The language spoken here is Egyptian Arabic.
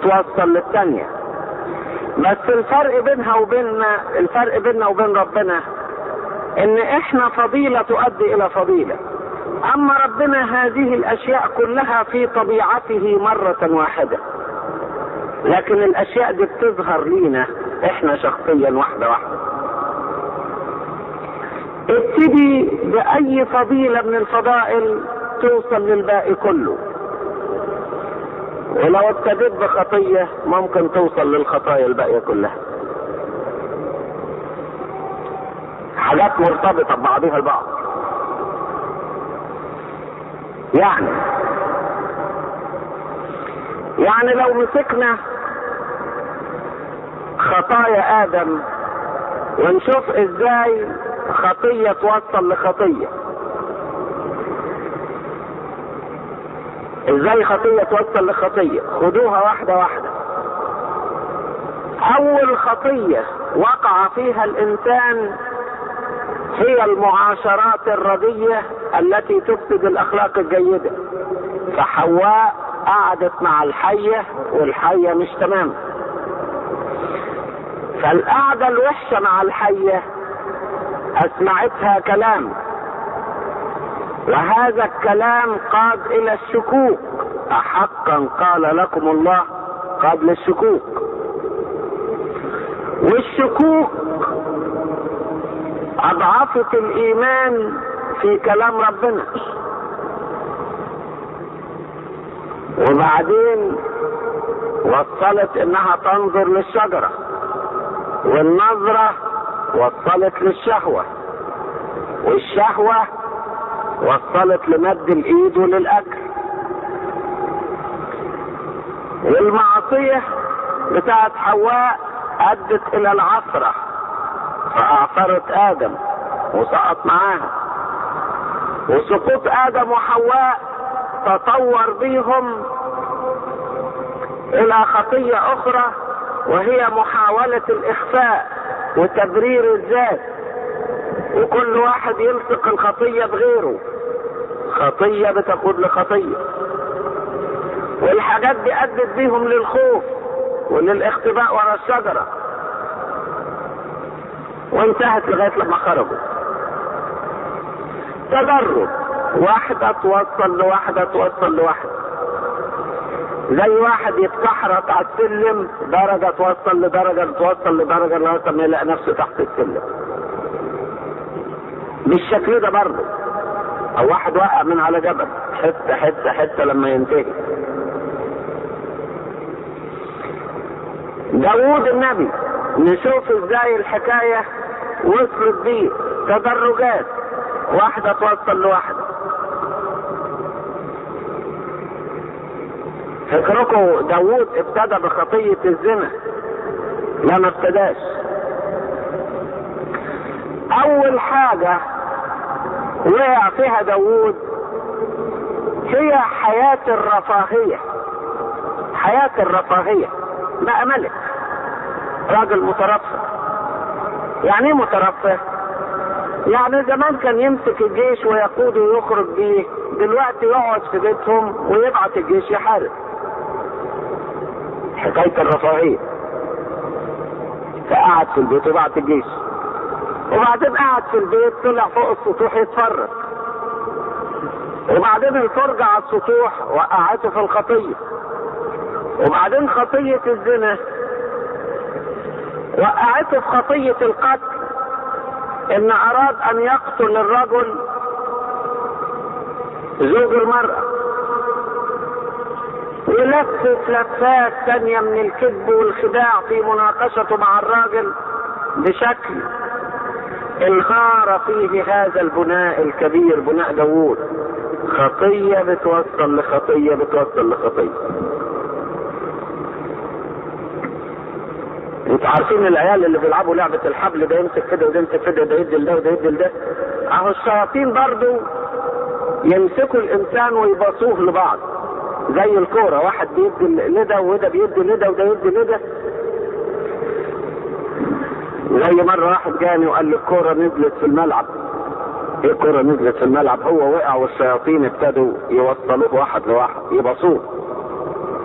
وتوصل للتانية بس الفرق بينها وبيننا الفرق بيننا وبين ربنا ان احنا فضيلة تؤدي الى فضيلة اما ربنا هذه الاشياء كلها في طبيعته مرة واحدة لكن الاشياء دي بتظهر لينا احنا شخصيا واحدة واحدة ابتدي باي فضيلة من الفضائل توصل للباقي كله ولو ابتديت بخطية ممكن توصل للخطايا الباقية كلها حاجات مرتبطة ببعضها البعض يعني يعني لو مسكنا خطايا ادم ونشوف ازاي خطية توصل لخطية ازاي خطية توصل لخطية خدوها واحدة واحدة اول خطية وقع فيها الانسان هي المعاشرات الردية التي تفسد الاخلاق الجيدة فحواء قعدت مع الحية والحية مش تمام فالقعدة الوحشة مع الحية اسمعتها كلام وهذا الكلام قاد الى الشكوك احقا قال لكم الله قاد للشكوك والشكوك اضعفت الايمان في كلام ربنا وبعدين وصلت انها تنظر للشجرة والنظرة وصلت للشهوة والشهوة وصلت لمد الايد وللاكل والمعصية بتاعت حواء ادت الى العثرة فاعثرت ادم وسقط معاها وسقوط ادم وحواء تطور بيهم الى خطية اخرى وهي محاولة الاخفاء وتبرير الذات وكل واحد يلصق الخطية بغيره خطية بتقود لخطية والحاجات دي ادت بيهم للخوف وللاختباء ورا الشجرة وانتهت لغاية لما خرجوا تدرج واحدة توصل لواحدة توصل لواحدة زي واحد يتكحرت على السلم درجة توصل لدرجة توصل لدرجة لغاية ما يلاقي نفسه تحت السلم بالشكل ده برضه او واحد وقع من على جبل حته حته حته لما ينتهي داوود النبي نشوف ازاي الحكاية وصلت بيه تدرجات واحدة توصل لواحدة فكركم داوود ابتدى بخطية الزنا لا ما ابتداش اول حاجة وقع فيها داوود هي حياة الرفاهية حياة الرفاهية بقى ملك راجل مترفه يعني ايه مترفه يعني زمان كان يمسك الجيش ويقوده ويخرج بيه دلوقتي يقعد في بيتهم ويبعت الجيش يحارب حكاية الرفاهية فقعد في البيت وبعت الجيش وبعدين قعد في البيت طلع فوق السطوح يتفرج وبعدين الفرجة على السطوح وقعته في الخطية وبعدين خطية الزنا وقعته في خطية القتل ان اراد ان يقتل الرجل زوج المرأة ولفت لفات ثانية من الكذب والخداع في مناقشته مع الراجل بشكل انهار فيه هذا البناء الكبير بناء داوود خطية بتوصل لخطية بتوصل لخطية انتوا عارفين العيال اللي بيلعبوا لعبة الحبل ده يمسك كده وده يمسك كده ده يدي لده وده يدي لده اهو الشياطين برضو يمسكوا الانسان ويباصوه لبعض زي الكورة واحد بيدي لده وده بيدي لده وده يدي لده زي مرة واحد جاني وقال لي الكورة نزلت في الملعب ايه الكورة نزلت في الملعب هو وقع والشياطين ابتدوا يوصلوه واحد لواحد يبصوه